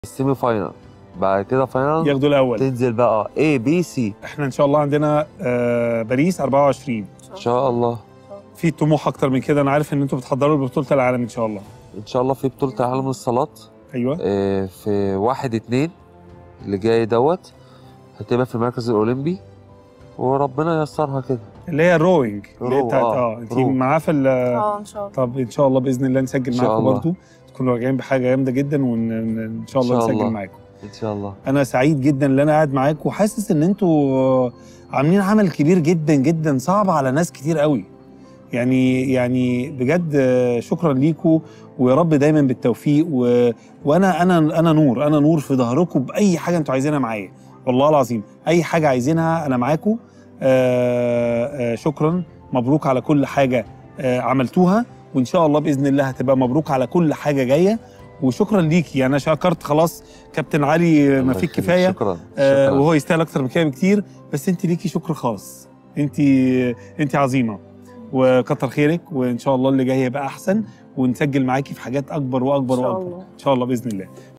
السيمي فاينل بعد كده فاينل ياخدوا الاول تنزل بقى اي بي سي احنا ان شاء الله عندنا آه، باريس 24 ان شاء الله في طموح اكتر من كده انا عارف ان انتوا بتحضروا لبطوله العالم ان شاء الله ان شاء الله في بطوله العالم للصالات ايوه آه، في واحد اتنين اللي جاي دوت هتبقى في المركز الاولمبي وربنا ييسرها كده اللي هي الروينج اللي هي رو، بتاعت آه، اه انت رو. معاه في ال- اه ان شاء الله طب ان شاء الله باذن الله نسجل إن شاء معاكم الله. برضو تكونوا راجعين بحاجه جامده جدا وان شاء الله إن شاء نسجل الله. معاكم ان شاء الله انا سعيد جدا ان انا قاعد معاكم وحاسس ان انتوا عاملين عمل كبير جدا جدا صعب على ناس كتير قوي يعني يعني بجد شكرا ليكم ويا رب دايما بالتوفيق و... وانا انا انا نور انا نور في ظهركم باي حاجه انتوا عايزينها معايا والله العظيم اي حاجه عايزينها انا معاكم آه آه شكرا مبروك على كل حاجه آه عملتوها وان شاء الله باذن الله هتبقى مبروك على كل حاجه جايه وشكرا ليكي يعني انا شكرت خلاص كابتن علي ما الله فيك يخليك. كفايه شكرا آه شكرا وهو يستاهل اكتر من كده بكتير بس انت ليكي شكر خاص انت انت عظيمه وكتر خيرك وان شاء الله اللي جاي يبقى احسن ونسجل معاكي في حاجات اكبر واكبر ان شاء واكبر الله ان شاء الله باذن الله